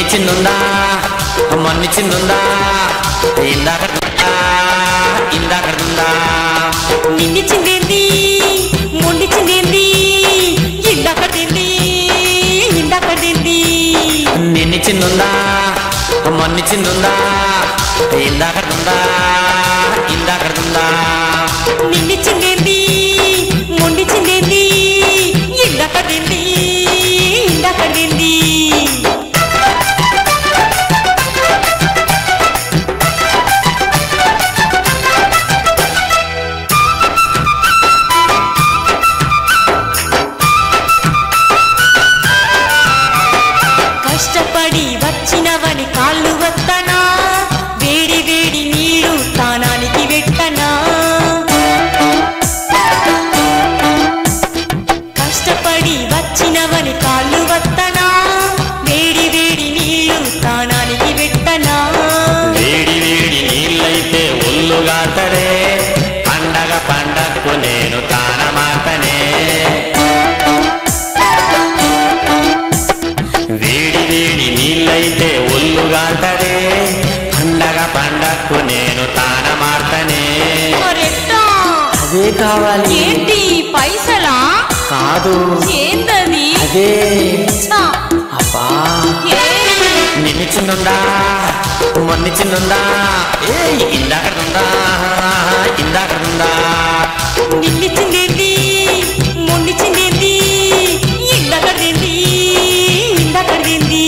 నిన్నిచ్చిందుందా మొన్నిచ్చిందుందా ఇందాకడుందా ఇందాకడుందా నిన్నిచ్చిందేంది మొండిచ్చిందేంది ఇందాకటింది ఇందాకటింది నిన్నిచ్చిందుందా మొన్నిచ్చిందుందా ఇందాకడుందా ఇందాకడుందా నిన్నిచ్చిందేంది మొండిచ్చిందేంది ఇందాకటింది ఇందాకటింది కష్టపడి వచ్చినవని కాళ్ళు వత్తనా వేడి వేడి నీరు తానానికి వెట్టనా కష్టపడి వచ్చినవని కాళ్ళు వత్తనా వేడి వేడి నీరు తానానికి వెట్టనా వేడి వేడి నీళ్ళైతే ఒళ్ళుగాతడే పండగ పండగకు నేను తానమాతనే వేడి వేడి నీళ్ళైతే ఒళ్ళుగాతడే పండగ పండగకు నేను తానమాతనే మరెట్టా అదే కావాలి ఏంటి పైసలా కాదు ఏందది అదే ఛ, అబ్బా ఏ నిన్నిచ్చిందుందా మొన్నిచ్చిందుందా ఏ ఇందాకడుందా ఇందాకడుందా నిన్నిచ్చిందేంది మొండిచ్చిందేంది ఇందకడిదేంది ఇందకడిదేంది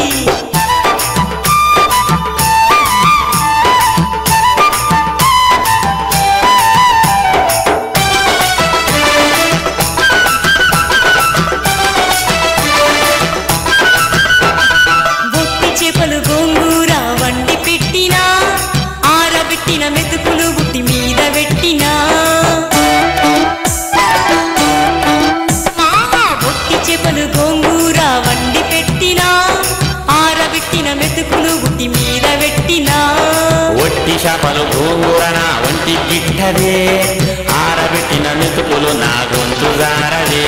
బొట్టి చేపలు గోంగూర వండి పెట్టినా ఆరబెట్టిన మెతుకులు బుట్టి మీద పెట్టినా మామ బొట్టి చేపలు గోంగూర వండి పెట్టినా ఆరబెట్టిన మెతుకులు బుట్టి మీద పెట్టినా ఒట్టి చేపలు గోంగూరన ఒంటి గిట్టదే ఆరబెట్టిన మెతుకులు నా గొంతు జారదే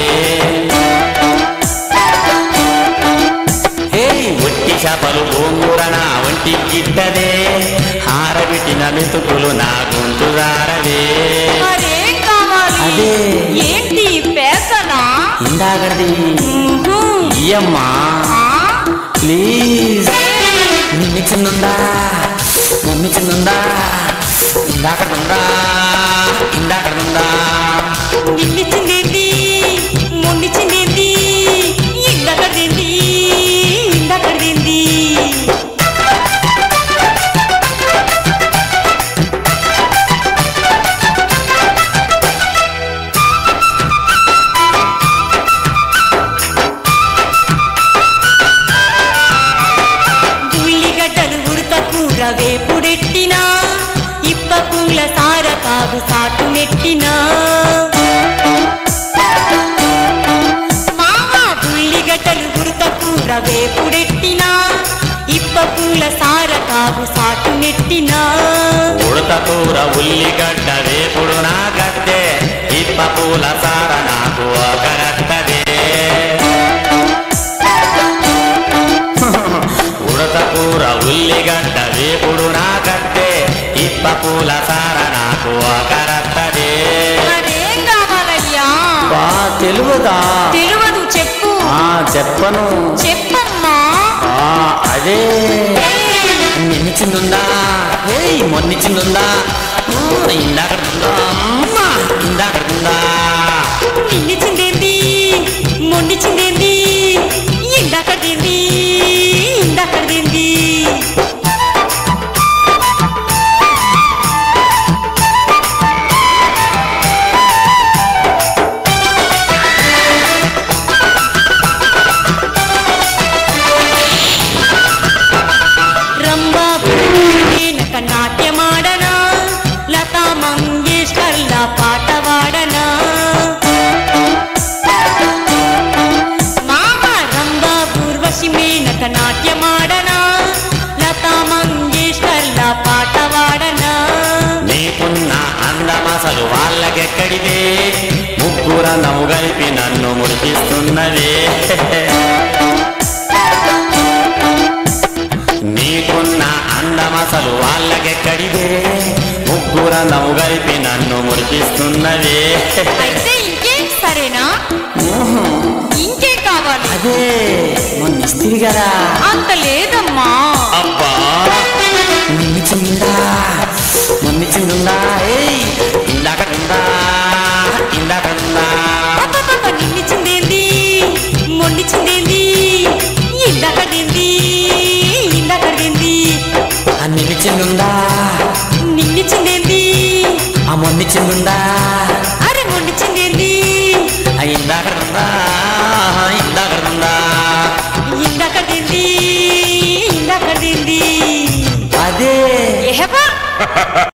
హే ఒట్టి చేపలు గోంగూరన ఒంటి గిట్టదే ఆరబెట్టిన మెతుకులు నా గొంతు జారదే మరేం కావాలి అదే. ఏంటి పేసనా ఇందాకది ఊహు. ఇయ్యమ్మా ఆ? ప్లీజ్ నిన్నిచ్చిందుందా మమ్మిచ్చిందుందా ఇందాకడుందా ఇందాకడుందా నిన్నిచ్చిందేంది మొండిచ్చిందేంది ఇందకడిదేంది ఇందకడిదేంది ఉల్లిగడ్డలు ఉడత కూర వేపుడెట్టినా ఇప్ప పూల సార కాగు సాటు నెట్టినా మామ ఉల్లిగడ్డలు ఉడత కూర వేపుడెట్టినా ఇప్ప పూల సార కాగు సాటు నెట్టినా ఉడత కూర ఉల్లిగడ్డ వేపుడు నా గద్దె ఇప్ప పూల సార నాకు ఒక రత్తదే ఉడత కూర ఉల్లిగడ్డ వేపుడు నా గద్దె ఇప్ప పూల సార నాకు ఒక రత్తదే మరేం కావాలయ్యా బా తెలుగుదా తెలియదు చెప్పు ఆ చెప్పను చెప్పమ్మా ఆ అదే నిన్నిచ్చిందుందా ఏయ్ మొన్నిచ్చిందుందా ఊ, ఇందాకడుందా అమ్మా ఇందాకడుందా నిన్నిచ్చిందేంది మొండిచ్చిందేంది ఇందాకడిదేంది ఇందాకడిదేంది రంభా వెనక నాట్యమాడనా లతా మంగేష్కర్లా పాట వాడనా మామ రంభా పూర్వశి మేనక నాట్యమాడనా లతా మంగేష్కర్లా పాట వాడనా నీకున్న అందమసలు వాళ్ళకెక్కడిదే ముగ్గుర నవ్వు కలిపి నన్ను ముడిపిస్తున్నదే అసలు వాళ్ళకెక్కడిదే ముగ్గురందము కలిపి నన్ను మురిపిస్తున్నదే అయితే ఇంకేం సరేనా ఇంకేం కావాలి అదే మొన్న ఇస్తిరి కదా అంత లేదమ్మా అబ్బా నిన్ను చిందా మొన్న చిందుందా ఏయ్ ఇందాక ఉందా ఇందాక ఉందా